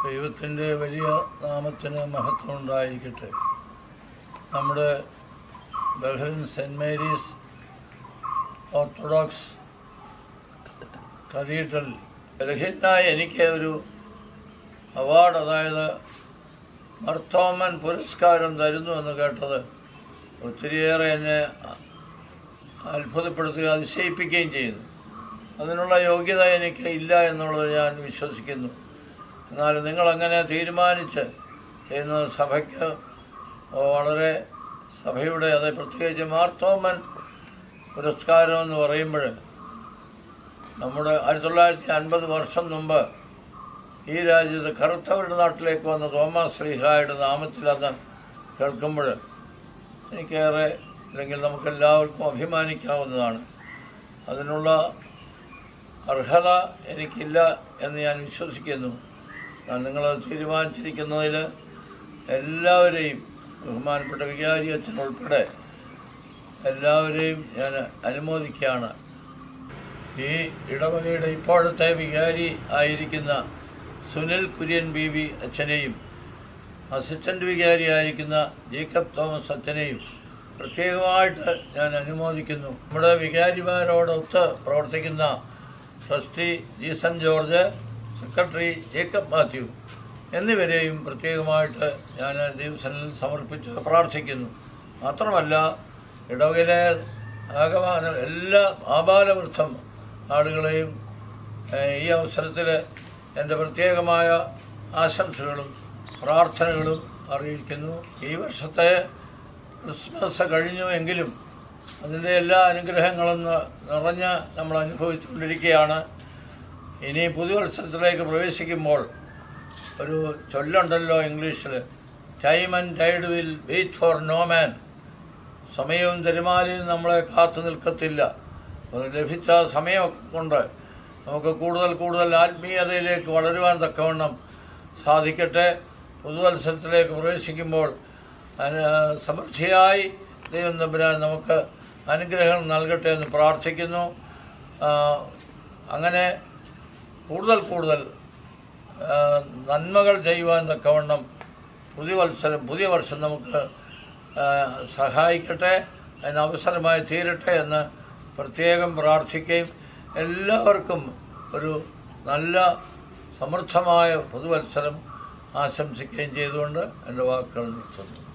ദൈവത്തിൻ്റെ വലിയ നാമത്തിന് മഹത്വം ഉണ്ടായിരിക്കട്ടെ നമ്മുടെ Bahrain Saint Mary's Orthodox Cathedral ബലഹീനായി എനിക്ക് ഒരു അവാർഡ് അതായത് മർത്തോമൻ പുരസ്കാരം തരുന്നു എന്ന് കേട്ടത് ഒത്തിരിയേറെ എന്നെ അത്ഭുതപ്പെടുത്തുകയും അതിശയിപ്പിക്കുകയും ചെയ്തു അതിനുള്ള യോഗ്യത എനിക്ക് ഇല്ല എന്നുള്ളത് ഞാൻ വിശ്വസിക്കുന്നു എന്നാൽ നിങ്ങളങ്ങനെ തീരുമാനിച്ച് ചെയ്യുന്നത് സഭയ്ക്ക് വളരെ സഭയുടെ അത് പ്രത്യേകിച്ച് മാർത്തോമൻ പുരസ്കാരം എന്ന് പറയുമ്പോൾ നമ്മുടെ ആയിരത്തി തൊള്ളായിരത്തി അൻപത് വർഷം മുമ്പ് ഈ രാജ്യത്ത് കറുത്തവരുടെ നാട്ടിലേക്ക് വന്ന തോമസ് ശ്രീഹായുടെ നാമത്തിൽ അന്ന് കേൾക്കുമ്പോൾ എനിക്കേറെ അല്ലെങ്കിൽ നമുക്കെല്ലാവർക്കും അഭിമാനിക്കാവുന്നതാണ് അതിനുള്ള അർഹത എനിക്കില്ല എന്ന് ഞാൻ വിശ്വസിക്കുന്നു ഞാൻ നിങ്ങൾ തീരുമാനിച്ചിരിക്കുന്നതിൽ എല്ലാവരെയും ബഹുമാനപ്പെട്ട വികാരി അച്ഛൻ ഉൾപ്പെടെ എല്ലാവരെയും ഞാൻ അനുമോദിക്കുകയാണ് ഈ ഇടവകയുടെ ഇപ്പോഴത്തെ വികാരി ആയിരിക്കുന്ന സുനിൽ കുര്യൻ ബി വി അച്ഛനെയും അസിസ്റ്റന്റ് വികാരി ആയിരിക്കുന്ന ജേക്കബ് തോമസ് അച്ഛനെയും പ്രത്യേകമായിട്ട് ഞാൻ അനുമോദിക്കുന്നു നമ്മുടെ വികാരിമാരോടൊത്ത് പ്രവർത്തിക്കുന്ന trustee Jeeson George secretary Jacob Mathew എന്നിവരെയും പ്രത്യേകമായിട്ട് ഞാൻ ദൈവസനിൽ സമർപ്പിച്ച് പ്രാർത്ഥിക്കുന്നു മാത്രമല്ല ഇടവകയിലെ ആകമാനം എല്ലാ ആബാലവൃദ്ധം ആളുകളെയും ഏഹ്, ഈ അവസരത്തിൽ എൻ്റെ പ്രത്യേകമായ ആശംസകളും പ്രാർത്ഥനകളും അറിയിക്കുന്നു ഈ വർഷത്തെ ക്രിസ്മസ് കഴിഞ്ഞു എങ്കിലും അതിൻ്റെ എല്ലാ അനുഗ്രഹങ്ങളും ന- നിറഞ്ഞ് നമ്മൾ അനുഭവിച്ചുകൊണ്ടിരിക്കുകയാണ് ഇനി പുതുവത്സരത്തിലേക്ക് പ്രവേശിക്കുമ്പോൾ ഒരു ചൊല്ലുണ്ടല്ലോ ഇംഗ്ലീഷിൽ time and tide will wait for no man സമയവും തിരുമാലയും നമ്മളെ കാത്തു നിൽക്കത്തില്ല അത് ലഭിച്ച സമയം കൊണ്ട് നമുക്ക് കൂടുതൽ കൂടുതൽ ആത്മീയതയിലേക്ക് വളരുവാൻ തക്കവണ്ണം സാധിക്കട്ടെ പുതുവത്സരത്തിലേക്ക് പ്രവേശിക്കുമ്പോൾ അതിന് സമൃദ്ധിയായി ദൈവം തമ്പുരാൻ നമുക്ക് അനുഗ്രഹം നൽകട്ടെ എന്ന് പ്രാർത്ഥിക്കുന്നു ആ, അങ്ങനെ കൂടുതൽ കൂടുതൽ ആ, നന്മകൾ ചെയ്യുവാൻ തക്കവണ്ണം പുതിയ വത്സരം പുതിയ വർഷം നമുക്ക് ആ, സഹായിക്കട്ടെ അതിന് അവസരമായി തീരട്ടെ എന്ന് പ്രത്യേകം പ്രാർത്ഥിക്കുകയും എല്ലാവർക്കും ഒരു നല്ല സമൃദ്ധമായ പുതുവത്സരം ആശംസിക്കുകയും ചെയ്തുകൊണ്ട് എൻ്റെ വാക്കുകൾ നിർത്തുന്നു